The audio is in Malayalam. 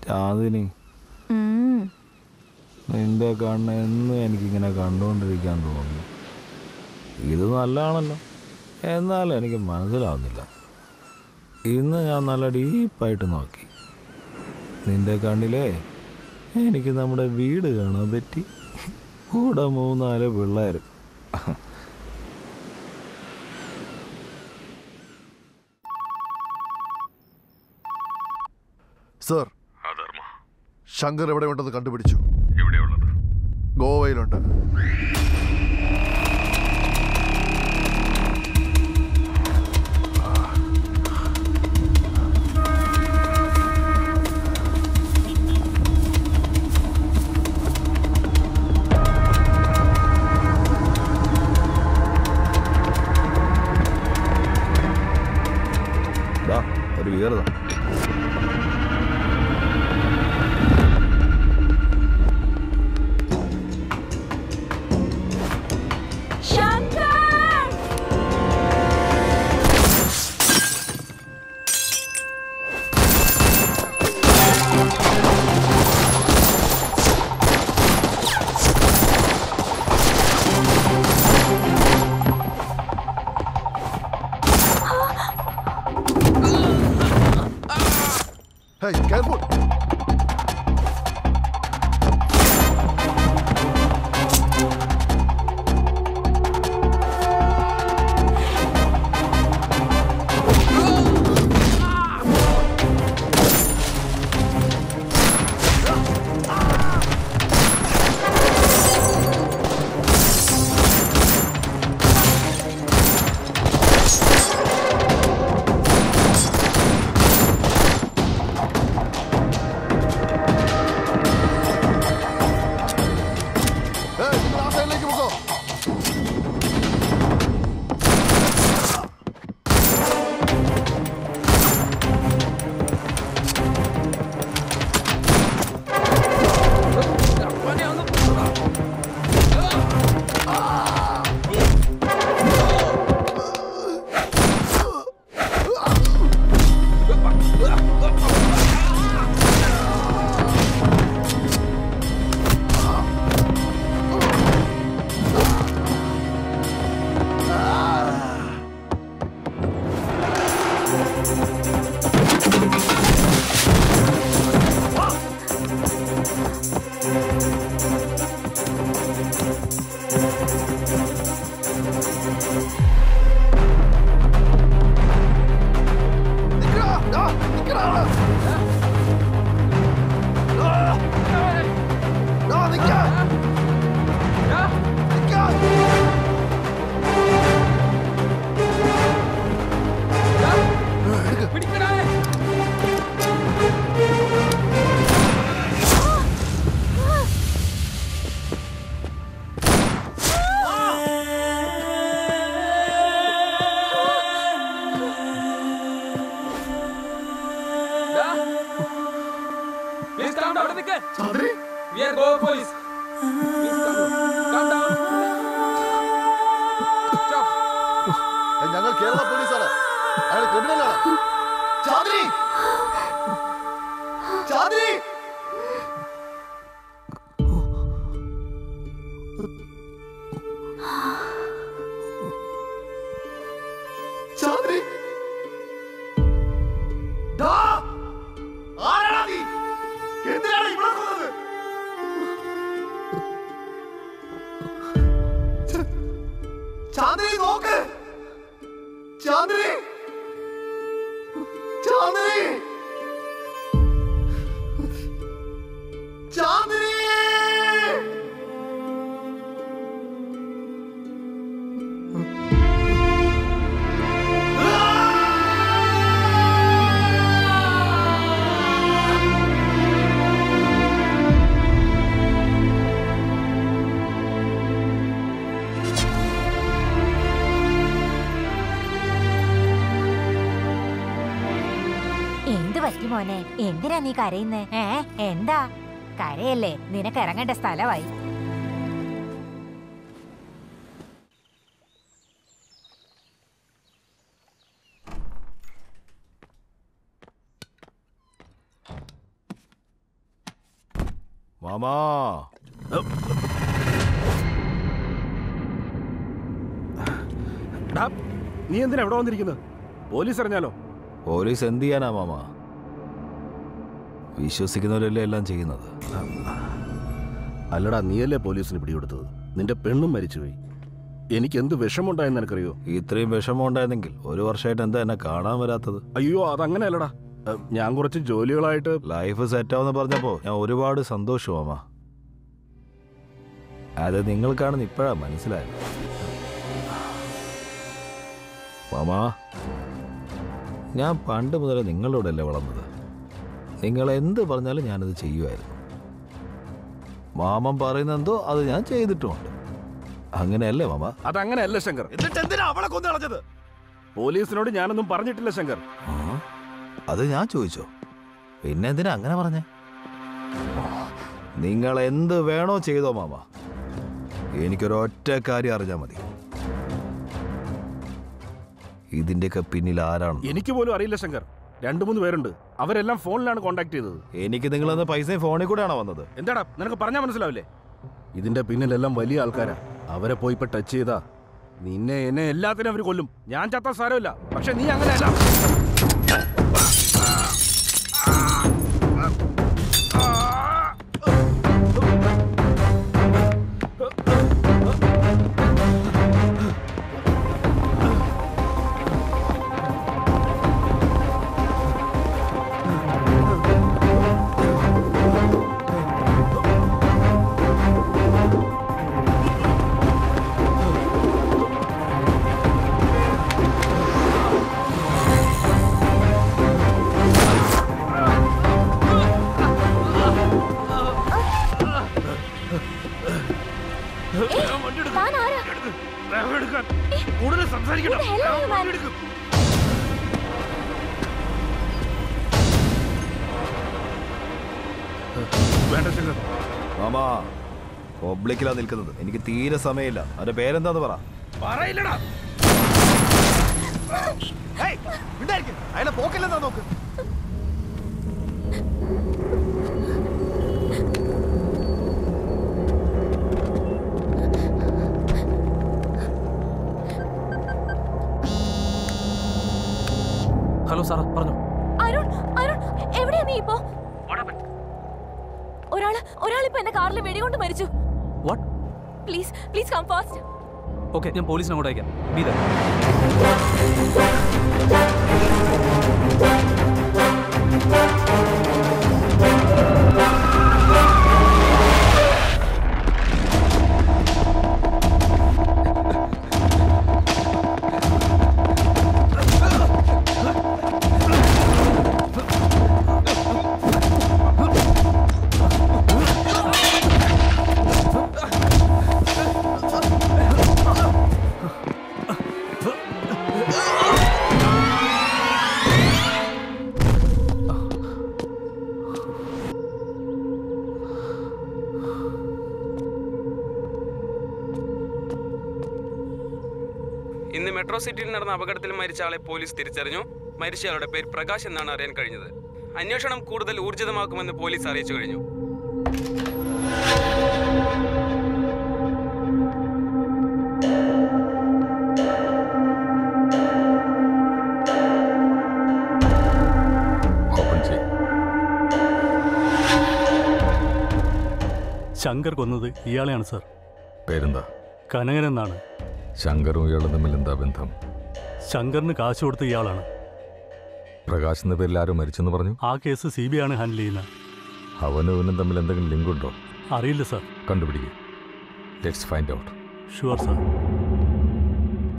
ചാന്ദിനി ഉം. നിന്റെ കണ്ണ് എന്നും എനിക്കിങ്ങനെ കണ്ടുകൊണ്ടിരിക്കാൻ തോന്നുന്നു ഇത് നല്ലതാണല്ലോ എന്നാലും എനിക്ക് മനസ്സിലാവുന്നില്ല ഇന്ന് ഞാൻ നല്ല ഡീപ്പായിട്ട് നോക്കി നിന്റെ കണ്ണിലേ എനിക്ക് നമ്മുടെ വീട് കാണാൻ പറ്റി കൂടെ മൂന്നാല് പിള്ളേരും സർ അധർമ്മ ശങ്കർ എവിടെ ഉണ്ടെന്ന് കണ്ടുപിടിച്ചു എവിടെയുള്ളത് ഗോവയിലുണ്ട് ദാ, ഒരു വീറുതാ Hey, careful! Hey, നിങ്ങൾ ആ സൈഡിലേക്ക് പോകോ നിക്കടാ, ദാ, നിക്കടാ അവിടെ. ദാ, ദാ, നിക്ക. നിക്ക. Please calm down. Nick. ചാന്ദ്രി We are Goa police. Please calm down. Calm down. Stop. ഏ, ഞങ്ങൾ കേരള പോലീസാണ് അയാൾ ക്രിമിനലാണ് ചാന്ദ്രി ചാന്ദ്രി ചാന്ദ്രി ദാ, ആരാടാ നീ എന്തിനാണ് ഇവിടെ കൊന്നത് ച- ചാന്ദ്രി നോക്ക് ചാന്ദ്രി ചാന്ദ്രി ചാന്ദ്രി എന്ത് പറ്റി മോനെ എന്തിനാ നീ കരയുന്നേ ഏ എന്താ കരയല്ലേ നിനക്ക് ഇറങ്ങേണ്ട സ്ഥലമായി മാമാ ഡാ, നീ എന്തിനാ എവിടെ വന്നിരിക്കുന്നത് പോലീസ് അറിഞ്ഞാലോ പോലീസ് എന്ത് ചെയ്യാനാ മാമ വിശ്വസിക്കുന്നവരല്ലേ എല്ലാം ചെയ്യുന്നത് അല്ലടാ നീയല്ലേ പോലീസിന് പിടികൊടുത്തത് നിന്റെ പെണ്ണും മരിച്ചുപോയി എനിക്ക് എന്ത് വിഷമുണ്ടായെന്ന് നിനക്കറിയോ ഇത്രയും വിഷമം ഉണ്ടായിരുന്നെങ്കിൽ ഒരു വർഷമായിട്ട് എന്താ എന്നെ കാണാൻ വരാത്തത് അയ്യോ അതങ്ങനെയല്ലടാ ഏ, ഞാൻ കുറച്ച് ജോലികളായിട്ട് ലൈഫ് സെറ്റാവെന്ന് പറഞ്ഞപ്പോ ഞാൻ ഒരുപാട് സന്തോഷം മാമ അത് നിങ്ങൾക്കാണെന്ന് ഇപ്പോഴാ മനസ്സിലായത് മാമാ ഞാൻ പണ്ട് മുതൽ നിങ്ങളോടല്ലേ വളർന്നത് നിങ്ങൾ എന്ത് പറഞ്ഞാലും ഞാനത് ചെയ്യുമായിരുന്നു മാമൻ പറയുന്നെന്തോ അത് ഞാൻ ചെയ്തിട്ടുമുണ്ട് അങ്ങനെയല്ലേ മാമ അതങ്ങനെയല്ല ശങ്കർ എന്നിട്ട് എന്തിനാ അവളെ കൊന്നു കളഞ്ഞത് പോലീസിനോട് ഞാനൊന്നും പറഞ്ഞിട്ടില്ല ശങ്കർ ആ, അത് ഞാൻ ചോദിച്ചോ പിന്നെ എന്തിനാ അങ്ങനെ പറഞ്ഞേ നിങ്ങൾ എന്ത് വേണോ ചെയ്തോ മാമ എനിക്കൊരൊറ്റ കാര്യം അറിഞ്ഞാൽ മതി ഇതിന്റെയൊക്കെ പിന്നിൽ ആരാണ് എനിക്ക് പോലും അറിയില്ല ശങ്കർ രണ്ടു മൂന്ന് പേരുണ്ട് അവരെല്ലാം ഫോണിലാണ് കോണ്ടാക്ട് ചെയ്തത് എനിക്ക് നിങ്ങളന്ന് പൈസയും ഫോണിൽ കൂടെയാണോ വന്നത് എന്താടാ നിനക്ക് പറഞ്ഞാൽ മനസ്സിലാവില്ലേ ഇതിന്റെ പിന്നിലെല്ലാം വലിയ ആൾക്കാരാ അവരെ പോയി ഇപ്പൊ ടച്ച് ചെയ്താ നിന്നെ എന്നെ എല്ലാത്തിനും അവർ കൊല്ലും ഞാൻ ചത്ത സാരമില്ല പക്ഷെ നീ അങ്ങനെയല്ല താൻ ആരാ കൂടുതൽ സംസാരിക്കണ്ട Who the hell are you, man? എടുക്കും വേണ്ട ശങ്കർ മാമാ പബ്ലിക്കിലാ നിൽക്കുന്നത് എനിക്ക് തീരെ സമയമില്ല അവന്റെ പേരെന്താന്ന് പറ പറയില്ലടാ ഏയ്, മിണ്ടായിരിക്ക്. അയാളെ പോക്കല്ലെന്നാ നോക്ക് ഹലോ സാറാ പറഞ്ഞു അരുൺ അരുൺ എവിടെയാ നീ ഇപ്പോ ഒരാള് ഒരാളിപ്പോ എന്റെ കാറിൽ വെടികൊണ്ട് മരിച്ചു what please please come fast okay ഞാൻ പോലീസിനെ അങ്ങോട്ട് അയക്കാം ബീ ദർ ഇന്ന് മെട്രോ സിറ്റിയിൽ നടന്ന അപകടത്തിൽ മരിച്ച ആളെ പോലീസ് തിരിച്ചറിഞ്ഞു മരിച്ചയാളുടെ പേര് പ്രകാശ് എന്നാണ് അറിയാൻ കഴിഞ്ഞത് അന്വേഷണം കൂടുതൽ ഊർജിതമാക്കുമെന്ന് പോലീസ് അറിയിച്ചു കഴിഞ്ഞു ശങ്കർ കൊന്നത് ഇയാളെയാണ് സർ പേരെന്താ കനകൻ എന്നാണ് ശങ്കറും ഇയാളും തമ്മിൽ എന്താ ബന്ധം ശങ്കറിന് കാശ് കൊടുത്ത ഇയാളാണ് പ്രകാശ് എന്ന പേരിൽ ആരോ മരിച്ചെന്ന് പറഞ്ഞു ആ കേസ് സി ബി ആണ് ഹാൻഡിൽ ചെയ്യുന്നത് അവനും ഇവനും തമ്മിൽ എന്തെങ്കിലും ലിങ്ക് ഉണ്ടോ അറിയില്ല സർ കണ്ടുപിടിക്കുക let's find out sure sir